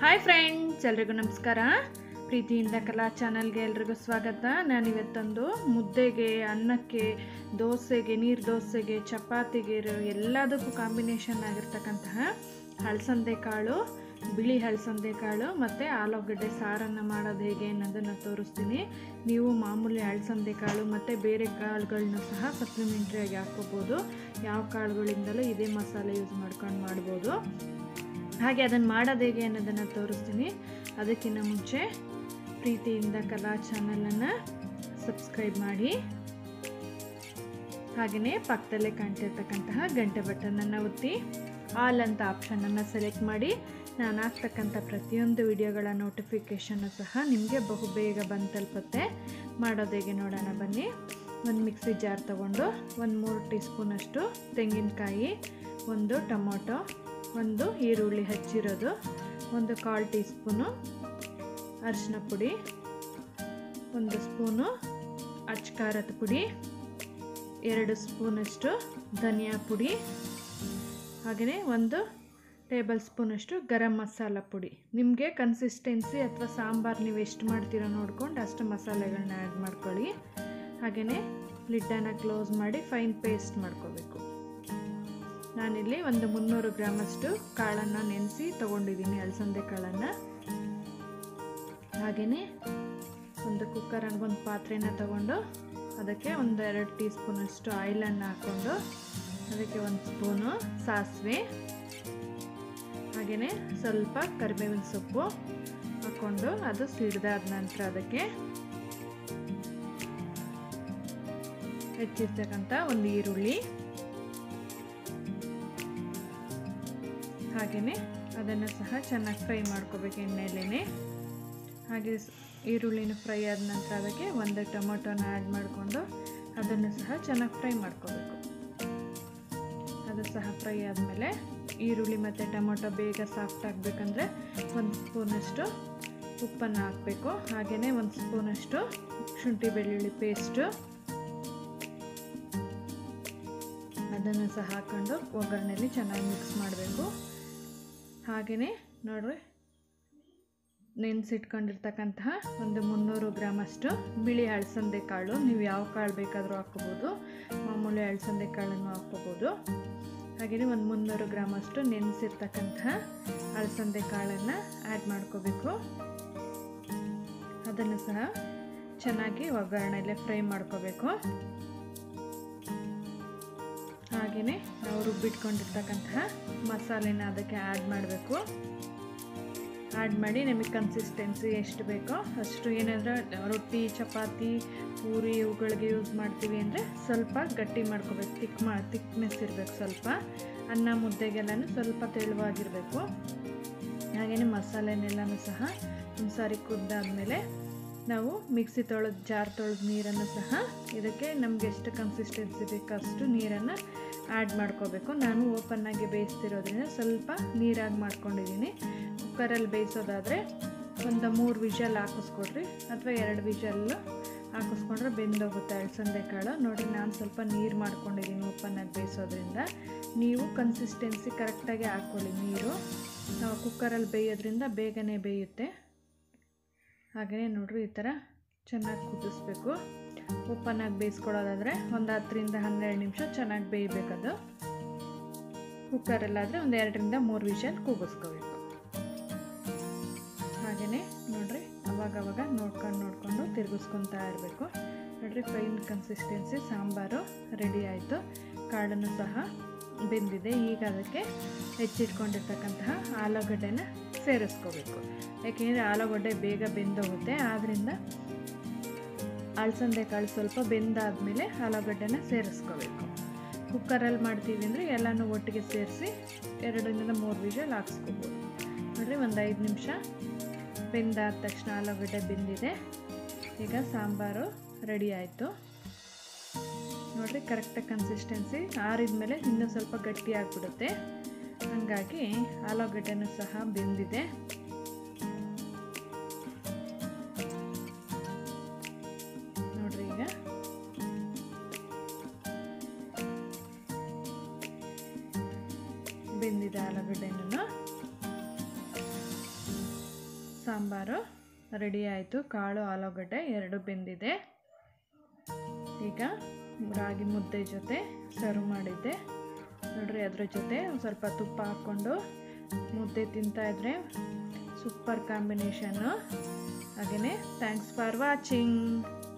hi friends ಎಲ್ರಿಗೂ ನಮಸ್ಕಾರ ಪ್ರೀತಿಯಿಂದ ಕಲಾ ಚಾನಲ್ಗೆ ಎಲ್ರಿಗೂ ಸ್ವಾಗತ ನಾನಿವತ್ತೊಂದು ಮುದ್ದೆಗೆ ಅನ್ನಕ್ಕೆ ದೋಸೆಗೆ ನೀರು ದೋಸೆಗೆ ಚಪಾತಿಗೆ ಇರೋ ಎಲ್ಲದಕ್ಕೂ ಕಾಂಬಿನೇಷನ್ ಆಗಿರ್ತಕ್ಕಂತಹ ಹಳಸಂದೆ ಕಾಳು ಬಿಳಿ ಹಳಸಂದೆ ಕಾಳು ಮತ್ತು ಆಲೂಗಡ್ಡೆ ಸಾರನ್ನು ಮಾಡೋದು ಹೇಗೆ ಅನ್ನೋದನ್ನು ತೋರಿಸ್ತೀನಿ ನೀವು ಮಾಮೂಲಿ ಹಳಸಂದೆ ಕಾಳು ಮತ್ತು ಬೇರೆ ಕಾಳುಗಳನ್ನ ಸಹ ಸಪ್ಲಿಮೆಂಟ್ರಿಯಾಗಿ ಹಾಕ್ಕೋಬೋದು ಯಾವ ಕಾಳುಗಳಿಂದಲೂ ಇದೇ ಮಸಾಲೆ ಯೂಸ್ ಮಾಡ್ಕೊಂಡು ಮಾಡ್ಬೋದು ಹಾಗೆ ಅದನ್ನು ಮಾಡೋದು ಹೇಗೆ ಅನ್ನೋದನ್ನು ತೋರಿಸ್ತೀನಿ ಅದಕ್ಕಿಂತ ಮುಂಚೆ ಪ್ರೀತಿಯಿಂದ ಕಲಾ ಚಾನಲನ್ನು ಸಬ್ಸ್ಕ್ರೈಬ್ ಮಾಡಿ ಹಾಗೆಯೇ ಪಕ್ಕದಲ್ಲೇ ಕಾಣ್ತಿರ್ತಕ್ಕಂತಹ ಗಂಟೆ ಬಟನನ್ನು ಒತ್ತಿ ಆಲ್ ಅಂತ ಆಪ್ಷನನ್ನು ಸೆಲೆಕ್ಟ್ ಮಾಡಿ ನಾನು ಹಾಕ್ತಕ್ಕಂಥ ಪ್ರತಿಯೊಂದು ವಿಡಿಯೋಗಳ ನೋಟಿಫಿಕೇಷನ್ನು ಸಹ ನಿಮಗೆ ಬಹು ಬೇಗ ಬಂದು ತಲುಪುತ್ತೆ ಮಾಡೋದು ಹೇಗೆ ನೋಡೋಣ ಬನ್ನಿ ಒಂದು ಮಿಕ್ಸಿ ಜಾರ್ ತಗೊಂಡು ಒಂದು ಮೂರು ಟೀ ಸ್ಪೂನಷ್ಟು ತೆಂಗಿನಕಾಯಿ ಒಂದು ಟೊಮೊಟೊ ಒಂದು ಈರುಳ್ಳಿ ಹಚ್ಚಿರೋದು ಒಂದು ಕಾಲು ಟೀ ಸ್ಪೂನು ಅರಿಶಿನ ಪುಡಿ ಒಂದು ಸ್ಪೂನು ಅಚ್ಕಾರದ ಪುಡಿ ಎರಡು ಸ್ಪೂನಷ್ಟು ಧನಿಯಾ ಪುಡಿ ಹಾಗೆಯೇ ಒಂದು ಟೇಬಲ್ ಸ್ಪೂನಷ್ಟು ಗರಂ ಮಸಾಲ ಪುಡಿ ನಿಮಗೆ ಕನ್ಸಿಸ್ಟೆನ್ಸಿ ಅಥವಾ ಸಾಂಬಾರು ನೀವು ಎಷ್ಟು ಮಾಡ್ತೀರೋ ನೋಡ್ಕೊಂಡು ಅಷ್ಟು ಮಸಾಲೆಗಳನ್ನ ಆ್ಯಡ್ ಮಾಡ್ಕೊಳ್ಳಿ ಹಾಗೆಯೇ ಲಿಡ್ಡನ್ನು ಕ್ಲೋಸ್ ಮಾಡಿ ಫೈನ್ ಪೇಸ್ಟ್ ಮಾಡ್ಕೋಬೇಕು ನಾನಿಲ್ಲಿ ಒಂದು ಮುನ್ನೂರು ಗ್ರಾಮಷ್ಟು ಕಾಳನ್ನು ನೆನೆಸಿ ತೊಗೊಂಡಿದ್ದೀನಿ ಅಲಸಂದೆ ಕಾಳನ್ನು ಹಾಗೆಯೇ ಒಂದು ಕುಕ್ಕರ್ ಒಂದು ಪಾತ್ರೆನ ತಗೊಂಡು ಅದಕ್ಕೆ ಒಂದು ಎರಡು ಟೀ ಸ್ಪೂನಷ್ಟು ಆಯಿಲನ್ನು ಹಾಕ್ಕೊಂಡು ಅದಕ್ಕೆ ಒಂದು ಸ್ಪೂನು ಸಾಸಿವೆ ಹಾಗೆಯೇ ಸ್ವಲ್ಪ ಕರಿಬೇವಿನ ಸೊಪ್ಪು ಹಾಕ್ಕೊಂಡು ಅದು ಸಿಡ್ದಾದ ನಂತರ ಅದಕ್ಕೆ ಹೆಚ್ಚಿರ್ತಕ್ಕಂಥ ಒಂದು ಈರುಳ್ಳಿ ಹಾಗೆಯೇ ಅದನ್ನು ಸಹ ಚೆನ್ನಾಗಿ ಫ್ರೈ ಮಾಡ್ಕೋಬೇಕು ಎಣ್ಣೆಯಲ್ಲೇ ಹಾಗೆ ಈರುಳ್ಳಿನ ಫ್ರೈ ಆದ ನಂತರ ಅದಕ್ಕೆ ಒಂದು ಟೊಮೊಟೊನ ಆ್ಯಡ್ ಮಾಡಿಕೊಂಡು ಅದನ್ನು ಸಹ ಚೆನ್ನಾಗಿ ಫ್ರೈ ಮಾಡ್ಕೋಬೇಕು ಅದು ಸಹ ಫ್ರೈ ಆದಮೇಲೆ ಈರುಳ್ಳಿ ಮತ್ತು ಟೊಮೊಟೊ ಬೇಗ ಸಾಫ್ಟ್ ಆಗಬೇಕಂದ್ರೆ ಒಂದು ಸ್ಪೂನಷ್ಟು ಉಪ್ಪನ್ನು ಹಾಕಬೇಕು ಹಾಗೆಯೇ ಒಂದು ಸ್ಪೂನಷ್ಟು ಶುಂಠಿ ಬೆಳ್ಳುಳ್ಳಿ ಪೇಸ್ಟು ಅದನ್ನು ಸಹ ಹಾಕ್ಕೊಂಡು ಒಗ್ಗರಣೆಯಲ್ಲಿ ಚೆನ್ನಾಗಿ ಮಿಕ್ಸ್ ಮಾಡಬೇಕು ಹಾಗೆಯೇ ನೋಡ್ರಿ ನೆನೆಸಿಟ್ಕೊಂಡಿರ್ತಕ್ಕಂತಹ ಒಂದು ಮುನ್ನೂರು ಗ್ರಾಮಷ್ಟು ಬಿಳಿ ಅಳಸಂದೆ ಕಾಳು ನೀವು ಯಾವ ಕಾಳು ಬೇಕಾದರೂ ಹಾಕ್ಕೋಬೋದು ಮಾಮೂಲಿ ಅಳಸಂದೆ ಕಾಳನ್ನು ಹಾಕ್ಕೋಬೋದು ಹಾಗೆಯೇ ಒಂದು ಮುನ್ನೂರು ಗ್ರಾಮಷ್ಟು ನೆನೆಸಿರ್ತಕ್ಕಂತಹ ಅಳಸಂದೆ ಕಾಳನ್ನು ಆ್ಯಡ್ ಮಾಡ್ಕೋಬೇಕು ಅದನ್ನು ಸಹ ಚೆನ್ನಾಗಿ ಒಗ್ಗರಣೆಯಲ್ಲೇ ಫ್ರೈ ಮಾಡ್ಕೋಬೇಕು ಹಾಗೆಯೇ ನಾವು ರುಬ್ಬಿಟ್ಕೊಂಡಿರ್ತಕ್ಕಂತಹ ಮಸಾಲೆನ ಅದಕ್ಕೆ ಆ್ಯಡ್ ಮಾಡಬೇಕು ಆ್ಯಡ್ ಮಾಡಿ ನಮಗೆ ಕನ್ಸಿಸ್ಟೆನ್ಸಿ ಎಷ್ಟು ಬೇಕೋ ಅಷ್ಟು ಏನಾದರೂ ರೊಟ್ಟಿ ಚಪಾತಿ ಪೂರಿ ಇವುಗಳಿಗೆ ಯೂಸ್ ಮಾಡ್ತೀವಿ ಅಂದರೆ ಸ್ವಲ್ಪ ಗಟ್ಟಿ ಮಾಡ್ಕೋಬೇಕು ತಿಕ್ ಮಾ ತಿಕ್ನೆಸ್ ಇರಬೇಕು ಸ್ವಲ್ಪ ಅನ್ನ ಮುದ್ದೆಗೆಲ್ಲನೂ ಸ್ವಲ್ಪ ತೆಳುವಾಗಿರಬೇಕು ಹಾಗೆಯೇ ಮಸಾಲೆನೆಲ್ಲನೂ ಸಹ ಒಂದು ಸಾರಿ ಕುದ್ದಾದಮೇಲೆ ನಾವು ಮಿಕ್ಸಿ ತೊಳೆದು ಜಾರ್ ತೊಳೆದು ನೀರನ್ನು ಸಹ ಇದಕ್ಕೆ ನಮಗೆ ಎಷ್ಟು ಕನ್ಸಿಸ್ಟೆನ್ಸಿ ಬೇಕೋ ಅಷ್ಟು ನೀರನ್ನು ಆ್ಯಡ್ ಮಾಡ್ಕೋಬೇಕು ನಾನು ಓಪನ್ನಾಗಿ ಬೇಯಿಸ್ತಿರೋದ್ರಿಂದ ಸ್ವಲ್ಪ ನೀರಾಗಿ ಮಾಡ್ಕೊಂಡಿದ್ದೀನಿ ಕುಕ್ಕರಲ್ಲಿ ಬೇಯಿಸೋದಾದರೆ ಒಂದು ಮೂರು ವಿಷಲ್ ಹಾಕಿಸ್ಕೊಡ್ರಿ ಅಥವಾ ಎರಡು ವಿಷಲ್ಲು ಹಾಕಿಸ್ಕೊಂಡ್ರೆ ಬೆಂದೋಗುತ್ತೆ ಅಳಸಂದೆ ಕಾಳು ನೋಡಿ ನಾನು ಸ್ವಲ್ಪ ನೀರು ಮಾಡ್ಕೊಂಡಿದ್ದೀನಿ ಓಪನ್ನಾಗಿ ಬೇಯಿಸೋದ್ರಿಂದ ನೀವು ಕನ್ಸಿಸ್ಟೆನ್ಸಿ ಕರೆಕ್ಟಾಗಿ ಹಾಕ್ಕೊಳ್ಳಿ ನೀರು ನಾವು ಕುಕ್ಕರಲ್ಲಿ ಬೇಯೋದ್ರಿಂದ ಬೇಗನೆ ಬೇಯುತ್ತೆ ಹಾಗೆಯೇ ನೋಡ್ರಿ ಈ ಥರ ಚೆನ್ನಾಗಿ ಕುದಿಸ್ಬೇಕು ಉಪ್ಪನ್ನಾಗಿ ಬೇಯಿಸ್ಕೊಳ್ಳೋದಾದರೆ ಒಂದು ಹತ್ತರಿಂದ ಹನ್ನೆರಡು ನಿಮಿಷ ಚೆನ್ನಾಗಿ ಬೇಯಬೇಕದು ಕುಕ್ಕರಲ್ಲಾದರೆ ಒಂದು ಎರಡರಿಂದ ಮೂರು ವಿಷಲ್ ಕೂಗಿಸ್ಕೋಬೇಕು ಹಾಗೆಯೇ ನೋಡ್ರಿ ಅವಾಗವಾಗ ನೋಡ್ಕೊಂಡು ನೋಡಿಕೊಂಡು ತಿರುಗಿಸ್ಕೊತಾ ಇರಬೇಕು ನೋಡ್ರಿ ಫೈನ್ ಕನ್ಸಿಸ್ಟೆನ್ಸಿ ಸಾಂಬಾರು ರೆಡಿ ಆಯಿತು ಕಾಳನ್ನು ಸಹ ಬೆಂದಿದೆ ಈಗ ಅದಕ್ಕೆ ಹೆಚ್ಚಿಟ್ಕೊಂಡಿರ್ತಕ್ಕಂತಹ ಆಲೂಗಡ್ಡೆನ ಸೇರಿಸ್ಕೋಬೇಕು ಯಾಕೆಂದರೆ ಆಲೂಗಡ್ಡೆ ಬೇಗ ಬೆಂದೋಗುತ್ತೆ ಆದ್ದರಿಂದ ಅಳಸಂದೆ ಕಾಳು ಸ್ವಲ್ಪ ಬೆಂದಾದಮೇಲೆ ಆಲೂಗಡ್ಡೆನ ಸೇರಿಸ್ಕೋಬೇಕು ಕುಕ್ಕರಲ್ಲಿ ಮಾಡ್ತೀವಿ ಅಂದರೆ ಎಲ್ಲನೂ ಒಟ್ಟಿಗೆ ಸೇರಿಸಿ ಎರಡರಿಂದ ಮೂರು ವಿಷಲ್ ಹಾಕ್ಸ್ಕೋಬೋದು ನೋಡಿರಿ ಒಂದು ಐದು ನಿಮಿಷ ಬೆಂದಾದ ತಕ್ಷಣ ಆಲೂಗಡ್ಡೆ ಬೆಂದಿದೆ ಈಗ ಸಾಂಬಾರು ರೆಡಿ ಆಯಿತು ನೋಡಿರಿ ಕರೆಕ್ಟಾಗಿ ಕನ್ಸಿಸ್ಟೆನ್ಸಿ ಆರಿದ ಮೇಲೆ ಇನ್ನೂ ಸ್ವಲ್ಪ ಗಟ್ಟಿ ಆಗಿಬಿಡುತ್ತೆ ಹಾಗಾಗಿ ಆಲೂಗಡ್ಡೆನೂ ಸಹ ಬೆಂದಿದೆ ನೋಡ್ರಿ ಈಗ ಬೆಂದಿದೆ ಆಲೂಗಡ್ಡೆನೂ ಸಾಂಬಾರು ರೆಡಿ ಆಯಿತು ಕಾಳು ಆಲೂಗಡ್ಡೆ ಎರಡು ಬೆಂದಿದೆ ಈಗ ರಾಗಿ ಮುದ್ದೆ ಜೊತೆ ಸರ್ವ್ ಮಾಡಿದ್ದೆ ನೋಡ್ರಿ ಅದ್ರ ಜೊತೆ ಒಂದು ಸ್ವಲ್ಪ ತುಪ್ಪ ಹಾಕ್ಕೊಂಡು ಮುದ್ದೆ ತಿಂತಾಯಿದ್ರೆ ಸೂಪರ್ ಕಾಂಬಿನೇಷನ್ನು ಹಾಗೆಯೇ ಥ್ಯಾಂಕ್ಸ್ ಫಾರ್ ವಾಚಿಂಗ್